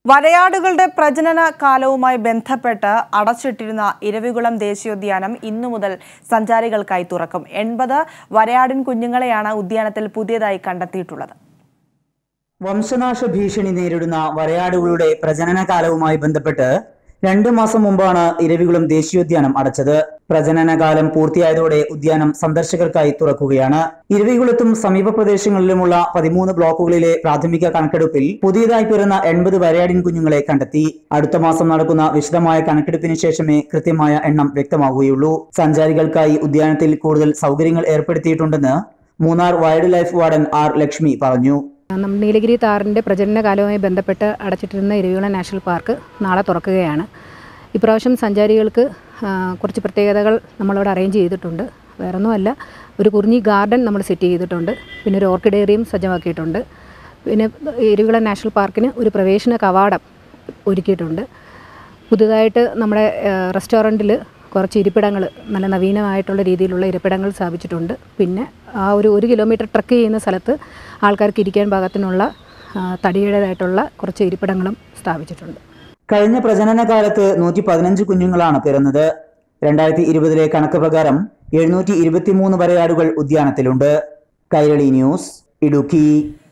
വരയാടുകളുടെ പ്രജനന കാലവുമായി ബന്ധപ്പെട്ട് അടച്ചിട്ടിരുന്ന ഇരവികുളം ദേശീയോദ്യാനം ഇന്നു മുതൽ സഞ്ചാരികൾക്കായി തുറക്കും എൺപത് വരയാടിൻ കുഞ്ഞുങ്ങളെയാണ് ഉദ്യാനത്തിൽ പുതിയതായി കണ്ടെത്തിയിട്ടുള്ളത് വംശനാശ ഭീഷണി നേരിടുന്ന വരയാടുകളുടെ പ്രജനന കാലവുമായി ബന്ധപ്പെട്ട് രണ്ടു മാസം മുമ്പാണ് ഇരവികുളം ദേശീയോദ്യാനം അടച്ചത് പ്രജനനകാലം പൂർത്തിയായതോടെ ഉദ്യാനം സന്ദർശകർക്കായി തുറക്കുകയാണ് ഇരവികുളത്തും സമീപ പ്രദേശങ്ങളിലുമുള്ള പതിമൂന്ന് ബ്ലോക്കുകളിലെ പ്രാഥമിക കണക്കെടുപ്പിൽ പുതിയതായി പിറന്ന എൺപത് വരയാടിൻ കുഞ്ഞുങ്ങളെ കണ്ടെത്തി അടുത്ത മാസം നടക്കുന്ന വിശദമായ കണക്കെടുപ്പിന് ശേഷമേ കൃത്യമായ എണ്ണം വ്യക്തമാവുകയുള്ളൂ സഞ്ചാരികൾക്കായി ഉദ്യാനത്തിൽ കൂടുതൽ സൗകര്യങ്ങൾ ഏർപ്പെടുത്തിയിട്ടുണ്ടെന്ന് Munnar wildlife warden R Lakshmi പറഞ്ഞു നമ്മുടെ നീലഗിരി താറിൻ്റെ പ്രജനന കാലവുമായി ബന്ധപ്പെട്ട് അടച്ചിട്ടിരുന്ന ഇരവികുളം നാഷണൽ പാർക്ക് നാളെ തുറക്കുകയാണ് ഇപ്രാവശ്യം സഞ്ചാരികൾക്ക് ആ, കുറച്ച് പ്രത്യേകതകൾ നമ്മളവിടെ അറേഞ്ച് ചെയ്തിട്ടുണ്ട് വേറൊന്നുമല്ല ഒരു കുറിഞ്ഞി ഗാർഡൻ നമ്മൾ സെറ്റ് ചെയ്തിട്ടുണ്ട് പിന്നെ ഒരു ഓർക്കിഡേറിയം സജ്ജമാക്കിയിട്ടുണ്ട് പിന്നെ ഇരവികുളം നാഷണൽ പാർക്കിന് ഒരു പ്രവേശന കവാടം ഒരുക്കിയിട്ടുണ്ട് പുതുതായിട്ട് നമ്മുടെ റെസ്റ്റോറൻറ്റിൽ കുറച്ച് ഇരിപ്പിടങ്ങൾ നല്ല നവീനമായിട്ടുള്ള രീതിയിലുള്ള ഇരിപ്പിടങ്ങൾ സ്ഥാപിച്ചിട്ടുണ്ട് പിന്നെ ആ ഒരു ഒരു കിലോമീറ്റർ ട്രക്ക് ചെയ്യുന്ന സ്ഥലത്ത് ആൾക്കാർക്ക് ഇരിക്കാൻ പാകത്തിനുള്ള ആ, തടിയുടേതായിട്ടുള്ള കുറച്ച് ഇരിപ്പിടങ്ങളും സ്ഥാപിച്ചിട്ടുണ്ട് കഴിഞ്ഞ പ്രജനന കാലത്ത് നൂറ്റി പതിനഞ്ച് കുഞ്ഞുങ്ങളാണ് പിറന്നത് രണ്ടായിരത്തി ഇരുപതിലെ കണക്ക് പ്രകാരം എഴുന്നൂറ്റി ഇരുപത്തിമൂന്ന് വരയാടുകൾ ഉദ്യാനത്തിലുണ്ട് കൈരളി ന്യൂസ് ഇടുക്കി